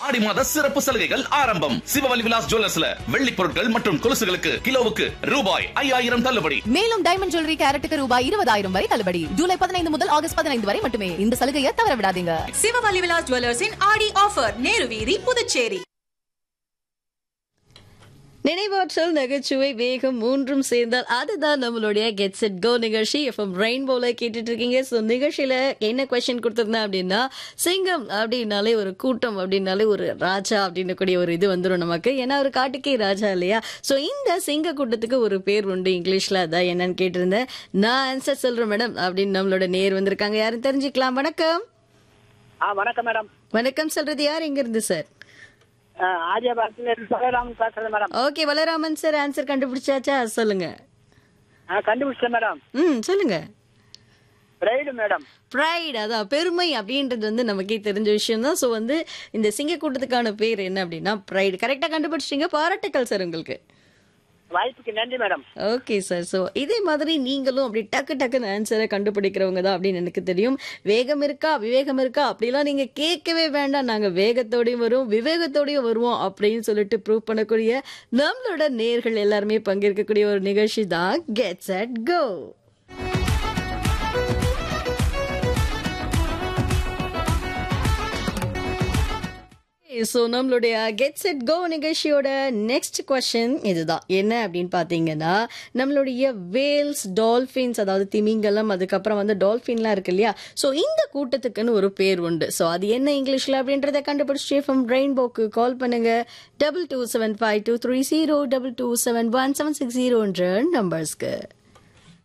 ஆடி மாத சிறப்பு சலுகைகள் ஆரம்பம் சிவவலி விலாஸ் ஜுவல்லர்ஸ்ல வெள்ளி பொருட்கள் மற்றும் கொலுசுகளுக்கு கிலோவுக்கு ரூபாய் ஐயாயிரம் தள்ளுபடி மேலும் டைமண்ட் ஜுவல்லரி கேரட்டுக்கு ரூபாய் இருபதாயிரம் வரை தள்ளுபடி ஜூலை பதினைந்து முதல் ஆகஸ்ட் பதினைந்து வரை மட்டுமே இந்த சலுகையை தவற விடாதீங்க சிவவலி விலாஸ் ஜுவல்லர்ஸின் ஆடி ஆஃபர் நேரு வீதி புதுச்சேரி நினைவாற்றல் நகைச்சுவை வேகம் மூன்றும் சேர்ந்தால் அதுதான் நம்மளுடைய கெட் செட் கோ நிகழ்ச்சி எஃப்எம் ரெயின்போல கேட்டுட்டு இருக்கீங்க ஸோ நிகழ்ச்சியில என்ன கொஸ்டின் கொடுத்துருந்தேன் அப்படின்னா சிங்கம் அப்படின்னாலே ஒரு கூட்டம் அப்படின்னாலே ஒரு ராஜா அப்படின்னு கூடிய ஒரு இது வந்துடும் நமக்கு ஏன்னா ஒரு காட்டுக்கே ராஜா இல்லையா ஸோ இந்த சிங்க கூட்டத்துக்கு ஒரு பேர் உண்டு இங்கிலீஷ்ல அதான் என்னன்னு கேட்டிருந்தேன் நான் ஆன்சர் சொல்றேன் மேடம் அப்படின்னு நம்மளோட நேர் வந்திருக்காங்க யாரும் தெரிஞ்சுக்கலாம் வணக்கம் ஆ வணக்கம் மேடம் வணக்கம் சொல்றது யார் எங்க இருந்து சார் ஆஜியாபாத்ல இருந்து பலராமன் பேசுறேன் madam okay Valaraman sir answer கண்டுபிடிச்சாச்சா சொல்லுங்க ஆ கண்டுபிடிச்சேன் மேடம் ம் சொல்லுங்க பிரைடு மேடம் ப்ரைட் அதான் பெருமை அப்படின்றது வந்து நமக்கே தெரிஞ்ச விஷயம் தான் ஸோ வந்து இந்த சிங்க கூட்டத்துக்கான பேர் என்ன அப்படின்னா ப்ரைடு கரெக்டாக கண்டுபிடிச்சிட்டீங்க பாராட்டுக்கள் சார் உங்களுக்கு வாய்ப்புக்கு நன்றி மேடம் ஓகே சார் ஸோ இதே மாதிரி நீங்களும் அப்படி டக்கு டக்குன்னு ஆன்சரை கண்டுபிடிக்கிறவங்க தான் அப்படின்னு எனக்கு தெரியும் வேகம் இருக்கா விவேகம் இருக்கா அப்படிலாம் நீங்கள் கேட்கவே வேண்டாம் நாங்கள் வேகத்தோடையும் வருவோம் விவேகத்தோடையும் வருவோம் அப்படின்னு சொல்லிட்டு ப்ரூவ் பண்ணக்கூடிய நம்மளோட நேர்கள் எல்லாருமே பங்கேற்கக்கூடிய ஒரு நிகழ்ச்சி தான் கெட்ஸ் அட் கோ ஸோ நம்மளுடைய கெட் செட் கோ நிகழ்ச்சியோட நெக்ஸ்ட் கொஸ்டின் இதுதான் என்ன அப்படின்னு பார்த்தீங்கன்னா நம்மளுடைய வேல்ஸ் டால்ஃபின்ஸ் அதாவது திமிங்கலம் அதுக்கப்புறம் வந்து டால்ஃபின்லாம் இருக்கு இல்லையா ஸோ இந்த கூட்டத்துக்குன்னு ஒரு பேர் உண்டு ஸோ அது என்ன இங்கிலீஷில் அப்படின்றத கண்டுபிடிச்சி ஃப்ரம் ரெயின்போக்கு கால் பண்ணுங்க double two seven five two three zero double two seven one seven six ஜீரோன்ற நம்பர்ஸ்க்கு